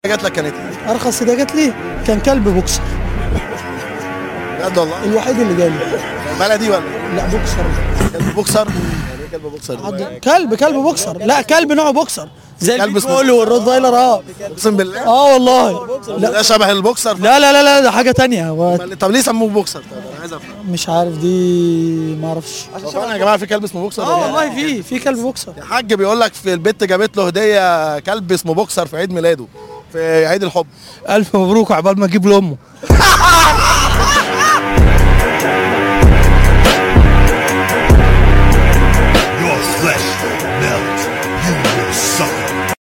جات لك كانت ايه؟ ارخص هديه جات لي كان كلب بوكسر بجد والله الوحيد اللي جالي بلدي ولا لا بوكسر كلب بوكسر يعني ايه كلب بوكسر عض- كلب كلب بوكسر لا كلب نوعه بوكسر زي كلب اسمه البيتبول والروتفايلر اه اقسم بالله اه والله لا ده شبه البوكسر لا لا لا, لا ده حاجه تانية هو أمال- طب ليه سموه بوكسر طب انا عايز افهم مش عارف دي ما اعرفش هو فعلا يا جماعه في كلب اسمه بوكسر اه والله في في كلب بوكسر يا حاج بيقول لك في البت جابت له هديه كلب اسمه بوكسر في عيد ميلاده في عيد الحب الف مبروك وعقبال ما اجيب لامه